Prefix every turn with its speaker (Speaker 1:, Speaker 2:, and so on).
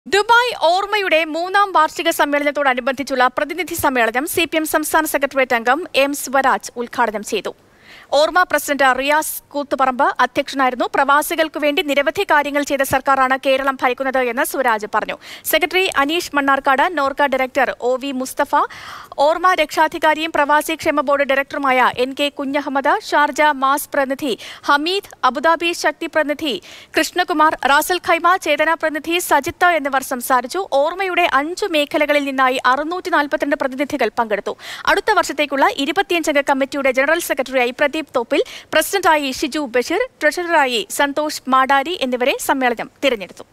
Speaker 1: Dubai ഓർമ്മയുടെ മൂന്നാം വാർഷിക സമ്മേളനത്തോടനുബന്ധിച്ചുള്ള പ്രതിനിധി സമ്മേളനം സി പി എം സംസ്ഥാന സെക്രട്ടേറിയറ്റ് അംഗം എം സ്വരാജ് ഉദ്ഘാടനം ചെയ്തു ഓർമ്മ പ്രസിഡന്റ് റിയാസ് കൂത്തുപറമ്പ് അധ്യക്ഷനായിരുന്നു പ്രവാസികൾക്കു വേണ്ടി നിരവധി കാര്യങ്ങൾ ചെയ്ത സർക്കാരാണ് കേരളം ഭരിക്കുന്നത് എന്ന് സ്വരാജ് പറഞ്ഞു secretary Aneesh Mannarkkad Norka director O V Mustafa ഓർമ്മ രക്ഷാധികാരിയും പ്രവാസി ക്ഷേമ ബോർഡ് ഡയറക്ടറുമായ N K Kunhahammed Sharjah Mass പ്രതിനിധി ഹമീദ് അബുദാബി ശക്തി പ്രതിനിധി കൃഷ്ണകുമാർ റാസൽ ഖൈമ ചേതന പ്രതിനിധി സജിത്ത് എന്നിവർ സംസാരിച്ചു ഓർമ്മയുടെ അഞ്ചു മേഖലകളിൽ നിന്നായി അറുന്നൂറ്റി നാൽപ്പത്തിരണ്ട് പ്രതിനിധികൾ പങ്കെടുത്തു അടുത്ത വർഷത്തേക്കുള്ള ഇരുപത്തിയഞ്ചംഗ കമ്മിറ്റിയുടെ ജനറൽ സെക്രട്ടറിയായി പ്രദീപ് തോപ്പിൽ പ്രസിഡന്റായി ഷിജു ബഷീർ ട്രഷററായി സന്തോഷ് മാടാരി എന്നിവരെ സമ്മേളനം തിരഞ്ഞെടുത്തു